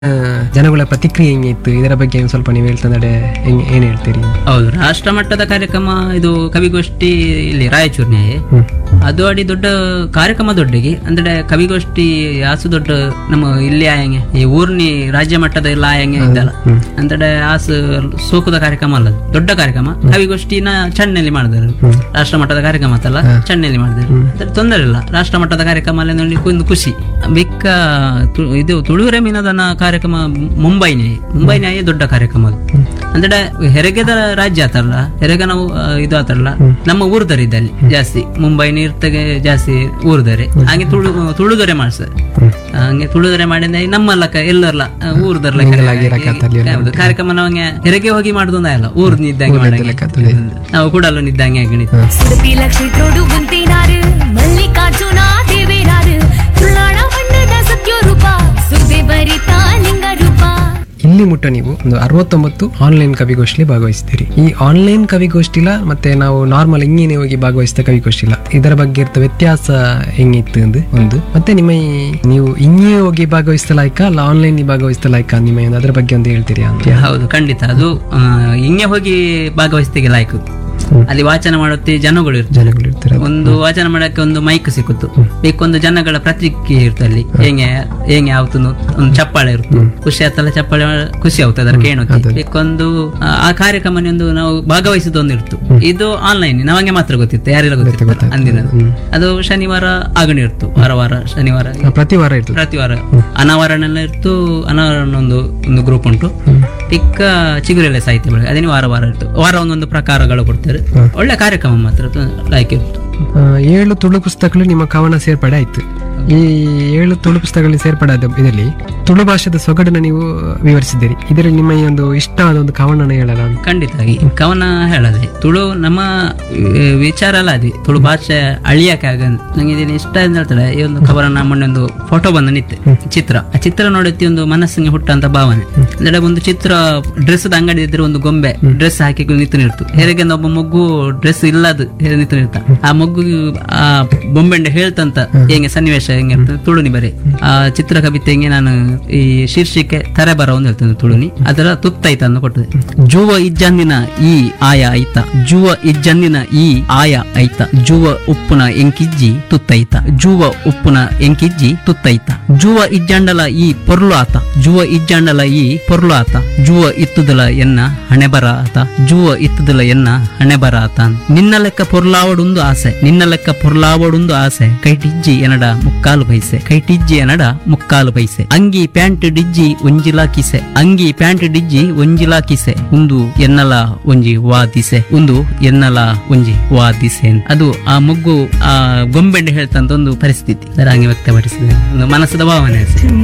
ಆ, ಜನಗಳ ಪ್ರತಿಕ್ರಿಯೆ ಹೆಂಗಿತ್ತು ಇದರ ಬಗ್ಗೆ ಒಂದ್ ಸ್ವಲ್ಪ ನೀವು ಹೇಳ್ತಂದ್ರೆ ಹೆಂಗ್ ಏನ್ ಹೇಳ್ತೀರಿ ಹೌದು ರಾಷ್ಟ್ರ ಮಟ್ಟದ ಕಾರ್ಯಕ್ರಮ ಇದು ಕವಿಗೋಷ್ಠಿ ಇಲ್ಲಿ ರಾಯಚೂರಿನೇ ಹ್ಮ್. ಅದು ಅಡಿ ದೊಡ್ಡ ಕಾರ್ಯಕ್ರಮ ದೊಡ್ಡಗೆ ಅಂದ್ರೆ ಕವಿಗೋಷ್ಠಿ ಆಸು ದೊಡ್ಡ ನಮ್ಮ ಇಲ್ಲಿ ಆಯಂಗೆ ಈ ಊರ್ನಿ ರಾಜ್ಯ ಮಟ್ಟದ ಎಲ್ಲ ಆಯಂಗೆ ಇದ್ದಲ್ಲ ಅಂದ್ರೆ ಆಸು ಸೋಕುದ ಕಾರ್ಯಕ್ರಮ ಅಲ್ಲ ಅದು. ದೊಡ್ಡ ಕಾರ್ಯಕ್ರಮ ಕವಿಗೋಷ್ಠಿನ ಚಣ್ಣಲ್ಲಿ ಮಾಡಿದ್ರು ರಾಷ್ಟ್ರ ಮಟ್ಟದ ಕಾರ್ಯಕ್ರಮ ಅಂತಲ್ಲ ಚಣ್ಣಲ್ಲಿ ಮಾಡಿದ್ರು ಅದ್ರ ತೊಂದರೆ ಇಲ್ಲ ರಾಷ್ಟ್ರ ಮಟ್ಟದ ಕಾರ್ಯಕ್ರಮ ಅಲ್ಲಿ ನೋಡಿ ಒಂದು ಖುಷಿ ಬಿಕ್ಕ ತು- ಇದು ತುಳುವೆರೆ ಮೀನದನ ಕಾರ್ಯಕ್ರಮ ಮುಂಬೈನೇ ಮುಂಬೈನೇ ದೊಡ್ಡ ಕಾರ್ಯಕ್ರಮ ಅದು ಅಂದ್ರೆ ಹೆರಿಗೆದ ರಾಜ್ಯ ಆತಲ್ಲ ಹೆರಿಗೆ ನಾವು ಆ, ಇದು ಆತಲ್ಲ ನಮ್ಮ ಊರ್ದರಿ ಇದ್ದಲ್ಲಿ ಜಾಸ್ತಿ ಮುಂಬೈ ನೀರ್ತಗೆ ಜಾಸ್ತಿ ಊರ್ದರೆ ಹಾಗೆ ತುಳು ತುಳುದೊರೆ ಮಾಡ್ತಾರೆ ಹಂಗೆ ತುಳುದೊರೆ ಮಾಡಿದ ನಮ್ಮಲ್ಲಕ ಎಲ್ಲರಲ್ಲ ಊರ್ದರ್ಲ ಹೌದು ಕಾರ್ಯಕ್ರಮ ನಾವಂಗೆ ಹೆರಿಗೆ ಹೋಗಿ ಮಾಡುದು ಅಲ್ಲ ಊರ್ ನಿದ್ದಂಗೆ ಮಾಡಂಗೆ ನಾವು ಕೂಡಲು ನಿದ್ದಂಗೆ ಗಣಿತ சுரபி லட்சத்தோடு உந்தினாரு மல்லிகார்ஜுனா தேவேராரு துள்ளாட வண்ணದ ಸತ್ಯ ರೂಪ ಸುದ್ದಿ ಬರಿತಾ ಲಿಂಗ ರೂಪ ಇಲ್ಲಿ ಮುಟ್ಟ ನೀವು ಒಂದು ಅರವತ್ತೊಂಬತ್ತು ಆನ್ಲೈನ್ ಕವಿಗೋಷ್ಠಿ ಭಾಗವಹಿಸ್ತೀರಿ ಈ ಆನ್ಲೈನ್ ಕವಿಗೋಷ್ಠಿಲ ಮತ್ತೆ ನಾವು ನಾರ್ಮಲ್ ಹಿಂಗೇನೆ ಹೋಗಿ ಭಾಗವಹಿಸಿದ ಕವಿಗೋಷ್ಠಿಲ ಇದರ ಬಗ್ಗೆ ಇರ್ತ ವ್ಯತ್ಯಾಸ ಹೆಂಗಿತ್ತು ಅಂದು ಒಂದು ಮತ್ತೆ ನಿಮ್ಮ ಈ ನೀವು ಹಿಂಗೇ ಹೋಗಿ ಭಾಗವಹಿಸಿದ ಲಾಯ್ಕ ಅಲ್ಲ ಆನ್ಲೈನ್ ಭಾಗವಹಿಸಿದ ಲಾಯ್ಕ ನಿಮ್ಮ ಒಂದು ಅದ್ರ ಬಗ್ಗೆ ಒಂದು ಹೇಳ್ತೀರಿ ಅಂತ ಹೌದು ಖಂಡಿತ ಅದು ಆ, ಹಿಂಗೆ ಹೋಗಿ ಭಾಗವಹಿಸ್ತಿಗೆ ಲಾಯ್ಕು ಅಲ್ಲಿ ವಾಚನ ಮಾಡುತ್ತೆ ಜನಗಳು ಇರ್ತಾರೆ ಜನಗಳು ಇರ್ತಾರೆ ಒಂದು ವಾಚನ ಮಾಡಕ್ಕೆ ಒಂದು ಮೈಕ್ ಸಿಕ್ಕುತ್ತು ಬೇಕೊಂದು ಜನಗಳ ಪ್ರತಿಕ್ರಿಯೆ ಇರುತ್ತೆ ಅಲ್ಲಿ ಹೆಂಗೆ ಹೆಂಗೆ ಆವತ್ತು ಒಂದು ಚಪ್ಪಾಳೆ ಇರುತ್ತೆ ಖುಷಿ ಆತಲ್ಲ ಚಪ್ಪಾಳೆ ಮಾಡ್- ಖುಷಿ ಆಗ್ತದೆ ಅದರ ಕೇಳೋಕೆ ಬೇಕೊಂದು ಆ, ಆ ಕಾರ್ಯಕ್ರಮ ಒಂದು ನಾವು ಭಾಗವಹಿಸಿದ ಒಂದು ಇರ್ತು ಇದು ಆನ್ಲೈನ್ ನಮಗೆ ಮಾತ್ರ ಗೊತ್ತಿತ್ತು ಯಾರೆಲ್ಲ ಗೊತ್ತಿತ್ತು ಅಂದಿನ ಅದು ಶನಿವಾರ ಆಗಣಿ ಇರ್ತು ವಾರ ವಾರ ಶನಿವಾರ ಆ, ಪ್ರತಿ ವಾರ ಇರ್ತದೆ ಪ್ರತಿ ವಾರ ಅನಾವರಣ ಇರ್ತು ಅನಾವರಣ ಒಂದು ಒಂದು ಗ್ರೂಪ್ ಉಂಟು ಪಿಕ್ಕ ಚಿಗುರೆಲೆ ಸಾಹಿತ್ಯ ಬೆಳಗ್ಗೆ ಅದೇ ವಾರ ವಾರ ಇರ್ತು ವಾರ ಒಂದೊಂದು ಪ್ರಕಾರಗಳು ಕೊಡ್ತಾರೆ ಒಳ್ಳೆ ಕಾರ್ಯಕ್ರಮ ಮಾತ್ರ ಲೈಕ್ ಇರ್ತು ಆ, ಏಳು ತುಳು ಪುಸ್ತಕಗಳು ನಿಮ್ಮ ಕವನ ಸೇರ್ಪಡೆ ಆಯ್ತು ಈ ಏಳು ತುಳು ಪುಸ್ತಕಗಳಲ್ಲಿ ಸೇರ್ಪಡೆ ಆದ ಇದರಲ್ಲಿ ತುಳು ಭಾಷೆದ ಸೊಗಡನ್ನ ನೀವು ವಿವರಿಸಿದ್ದೀರಿ ಇದರಲ್ಲಿ ನಿಮ್ಮ ಈ ಒಂದು ಇಷ್ಟವಾದ ಒಂದು ಕವನನ ಹೇಳಲ್ಲ ಅಂತ ಖಂಡಿತವಾಗಿ ಕವನ ಹೇಳದೆ ತುಳು ನಮ್ಮ ಆ, ವಿಚಾರ ಅಲ್ಲ ಅದೇ ತುಳು ಭಾಷೆ ಅಳಿಯಕ್ಕೆ ಆಗ ನಂಗೆ ಇದನ್ನ ಇಷ್ಟ ಅಂತ ಹೇಳ್ತಾರೆ ಈ ಒಂದು ಕವರನ್ನ ಮೊನ್ನೆ ಒಂದು ಫೋಟೋ ಬಂದು ನಿತ್ತೆ ಚಿತ್ರ ಆ ಚಿತ್ರ ನೋಡುತ್ತಿ ಒಂದು ಮನಸ್ಸಿಗೆ ಹುಟ್ಟಂತ ಭಾವನೆ ಅಂದ್ರೆ ಒಂದು ಚಿತ್ರ ಡ್ರೆಸ್ ಅಂಗಡಿ ಇದ್ರೆ ಒಂದು ಗೊಂಬೆ ಡ್ರೆಸ್ ಹಾಕಿ ನಿಂತು ನಿಲ್ತು ಹೇಗೆ ಒಬ್ಬ ಮಗು ಡ್ರೆಸ್ ಇಲ್ಲದ ನಿಂತು ನಿಲ್ತ ಆ ಮಗು ಆ ಬೊಂಬೆಂಡೆ ಹೇಳ್ತಂತ ಹೆಂಗೆ ಸನ್ನಿವೇಶ ಹೆಂಗೆ ಇರ್ತದೆ ತುಳುನಿ ಬರೀ ಆ ಚಿತ್ರ ಕವಿತೆಗೆ ನಾನು ಈ ಶೀರ್ಷಿಕೆ ತರೆ ಬರ ಒಂದು ಹೇಳ್ತೇನೆ ತುಳುನಿ ಅದರ ತುತ್ತೈತ ಅನ್ನು ಕೊಟ್ಟದೆ ಜುವ ಇಜ್ಜಂದಿನ ಈ ಆಯ ಐತ ಜುವ ಇಜ್ಜಂದಿನ ಈ ಆಯ ಐತ ಜುವ ಉಪ್ಪುನ ಎಂಕಿಜ್ಜಿ ತುತ್ತೈತ ಜುವ ಉಪ್ಪುನ ಎಂಕಿಜ್ಜಿ ತುತ್ತೈತ ಜುವ ಇಜ್ಜಂಡಲ ಈ ಪೊರ್ಲು ಆತ ಜುವ ಇಜ್ಜಂಡಲ ಈ ಪೊರ್ಲು ಆತ ಜುವ ಇತ್ತುದಲ ಎನ್ನ ಹಣೆ ಬರ ಆತ ಜುವ ಇತ್ತುದಲ ಎನ್ನ ಹಣೆ ಬರ ಆತ ನಿನ್ನ ಲೆಕ್ಕ ಪೊರ್ಲಾವಡುಂದು ಆಸೆ ನಿನ್ನ ಲೆಕ್ಕ ಪೊರ್ಲಾವಡುಂದು ಆಸೆ ಕೈಟಿಜ್ಜಿ ಎನಡ ಮುಕ್ಕಾಲು ಪೈಸೆ ಕೈಟಿಜ್ಜಿ ಎನಡ ಮುಕ್ಕಾಲು ಪೈಸೆ ಅಂಗಿ ಪ್ಯಾಂಟ್ ಡಿಜ್ಜಿ ಒಂಜಿಲ ಕಿಸೆ ಅಂಗಿ ಪ್ಯಾಂಟ್ ಡಿಜ್ಜಿ ಒಂಜಿಲ ಕಿಸೆ ಒಂದು ಎನ್ನಲ ಒಂಜಿ ವಾದಿಸೆ ಒಂದು ಎನ್ನಲ ಒಂಜಿ ವಾದಿಸೆ ಅದು ಆ ಮಗ್ಗು ಆ ಗೊಂಬೆಂಡೆ ಹೇಳ್ತಂತ ಒಂದು ಪರಿಸ್ಥಿತಿ ಅದರ ಹಂಗೆ ವ್ಯಕ್ತಪಡಿಸಿದೆ ಒಂದು ಮನಸ್ಸದ ಭಾವನೆ ಅಷ್ಟೇ